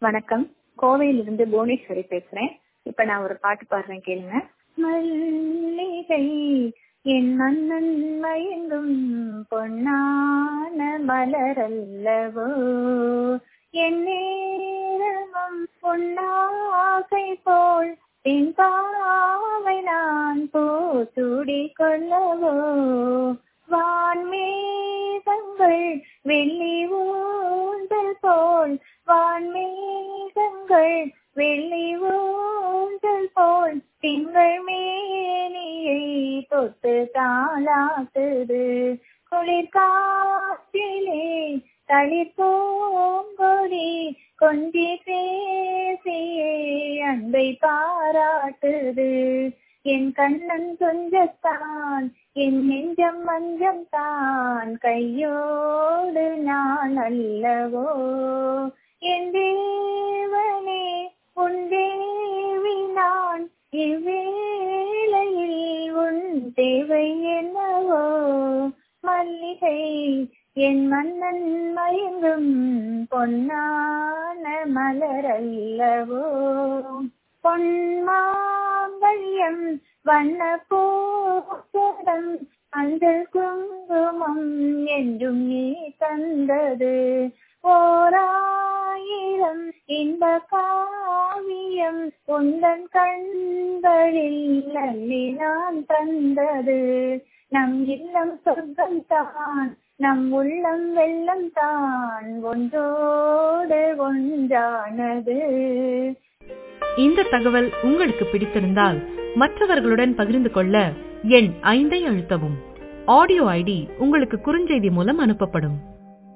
வணக்கம் கோவையிலிருந்து புவனேஸ்வரி பேசுறேன் இப்ப நான் ஒரு பாட்டு பாடுறேன் கேளுங்க மல்லிகை என் மன்னன் மயங்கும் பொன்னான மலரல்லவோ என் நேரமும் பொன்னாகை போல் என் பாவை நான் போத்துடி கொள்ளவோ வான்மேகங்கள் வெள்ளி ஊந்தல் போல் வான்மேகங்கள் வெள்ளி ஊந்தல் போல் திங்கள் மேனியை தொட்டு தாளாத்துது குளிர் காற்றிலே தளிர் பூங்கொடி கொஞ்சி பேசியே அன்பை பாராட்டுது என் கண்ணன் கொஞ்சத்தான் என் நெஞ்சம் மஞ்சம் தான் கையோடு நான் அல்லவோ என் தேவனே உன் தேவி நான் இவ்வேளையில் உன் தேவை என்னவோ மல்லிகை என் மன்னன் மயங்கும் பொன்னான மலர் அல்லவோ பொன்மாங்கல்யம் வண்ண பூசடம் அஞ்சல் குங்குமம் என்றும் நீ தந்தது ஓராயிரம் இன்ப காவியம் உந்தன் கண்களில் அள்ளி நான் தந்தது நம் இல்லம் சொர்க்கம் தான் நம் உள்ளம் வெள்ளம் தான் ஒன்றோடு ஒன்றானது இந்த தகவல் உங்களுக்கு பிடித்திருந்தால் மற்றவர்களுடன் பகிர்ந்து கொள்ள எண் ஐந்தை அழுத்தவும் ஆடியோ ஐடி உங்களுக்கு குறுஞ்செய்தி மூலம் அனுப்பப்படும்